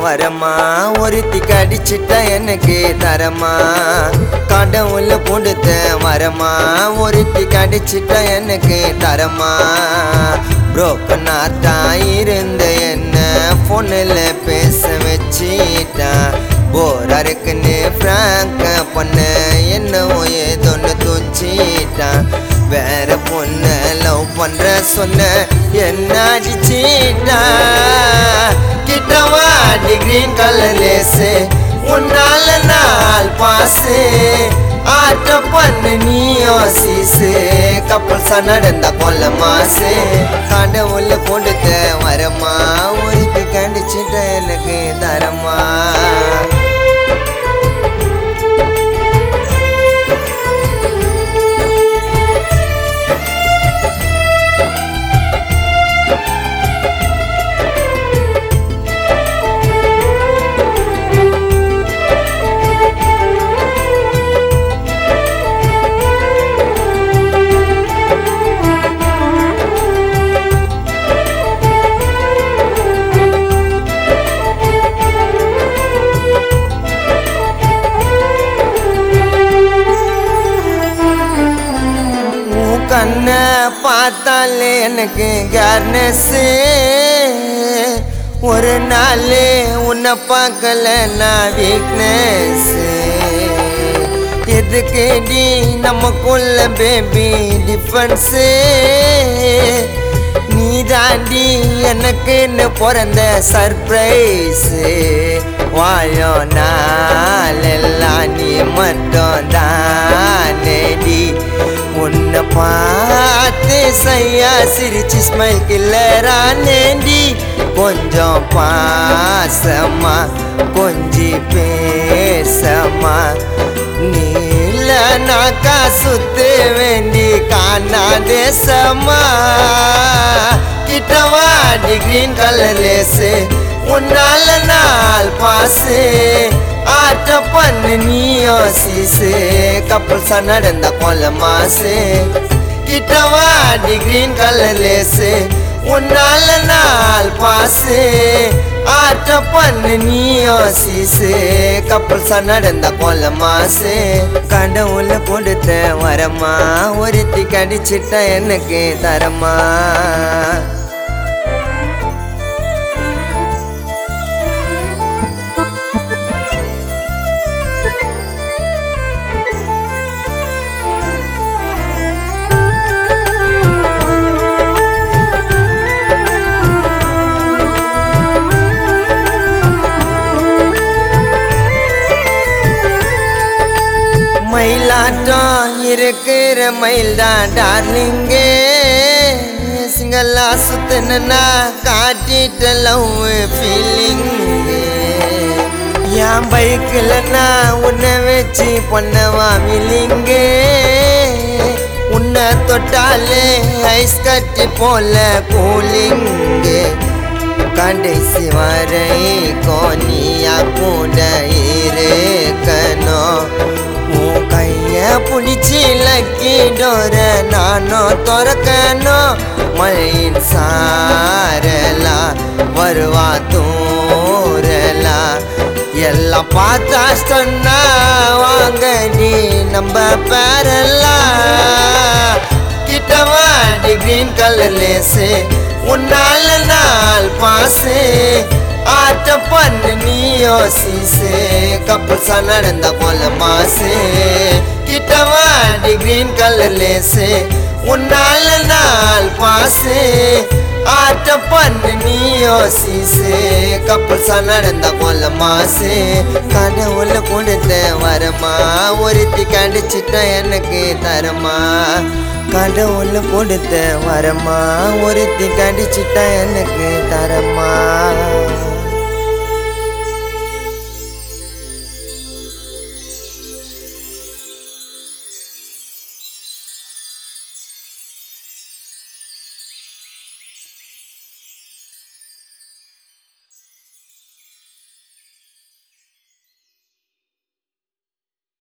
வரமா ஒருத்தி கடிச்சிட்ட எனக்கு தரமா கடவுள் கொடுத்த வரமா ஒருத்தி கடிச்சிட்ட எனக்கு தரமா புரோக்கன் ஆர்ட்டாக இருந்த என்ன ஃபோனில் பேச வச்சிட்டான் போரா இருக்குன்னு ஃப்ராங்க பண்ண என்னவோ ஏதோன்னு தூச்சிட்டான் வேற பொண்ண லவ் பண்ற சொன்ன என்ன அடிச்சிட்டா கிட்டவா கிரீன் கலர் லேசு உன்னால நாள் பாசு ஆட்ட பண்ணு நீயோ சீசு கப்பல்ஸா நடந்த கொல்ல மாசு கடவுள் கொடுத்த வரமா ஒருத்தி கண்டிச்சிட்ட எனக்கு தரமா உன் கண்ணை பார்த்தாலே எனக்கு கேர்னஸ்ஸு ஒரு நாள் உன்னை பார்க்கல நான் வீக்னஸ்ஸு எதுக்கு நீ நமக்குள்ள பேபி டிஃபரன்ஸு நீ தாண்டி எனக்குன்னு பிறந்த சர்ப்ரைஸு வாழும் நாளெல்லாம் நீ மட்டும் தானேடி உன்னை பார்த்து சையா சிரிச்சு ஸ்மைல் கில்லரானேண்டி கொஞ்சம் பாசமா கொஞ்சி பேசமா நீல நாக்கா சுத்து வேண்டி காணா தேசமா கிட்டவா கிரீன் கலர் லேசு உன்னால நாள் பாசு ஆட்ட பண்ணு நீயோ சீசு கப்பல்ஸா நடந்த கொல்ல மாசு கிட்டவா கிரீன் கலர் லேசு உன்னால நாள் பாசு ஆட்ட பண்ணு நீயோ சீசு கப்பல்ஸா நடந்த கொல்ல மாசு கடவுள் கொடுத்த வரமா ஒருத்தி கடிச்சிட்ட எனக்கு தரமா மயிலாட்டம் இருக்கிற மயில் தான் டார்லிங்கே சிங்கல்லா சுத்தனா காட்டிட்ட லவ் ஃபீலிங் என் பைக்கில் நான் உன்னை வச்சு பொண்ணவா மில்லிங்கே உன்னை தொட்டாலே ஐஸ் கட்டி போல கூலிங்கு கடைசி வரை கோனியா கூட இருக்கணும் உன் கைய பிடிச்சி லக்கி டோர நானும் திறக்கணும் மழையின் சாரலா வருவா தூரலா எல்லாம் பார்த்தா சொன்னா வாங்க நீ நம்ம பேரலாம் கிட்டவா கிரீன் கலர் லேசு உன்னால நாள் பாசு ஆட்ட பண்ணு நீயோ சீசு கப்பல்ஸா நடந்த போல மாசு கிட்டவா கிரீன் கலர் லேசு உன்னால நாள் பாசு ஆட்ட பண்ணு நீயோ சீசு கப்பல்ஸா நடந்த போல மாசு கடவுள் கொடுத்த வரமா ஒருத்தி கடிச்சிட்ட எனக்கு தரமா கடவுள் கொடுத்த வரமா ஒருத்தி கடிச்சிட்ட எனக்கு தரமா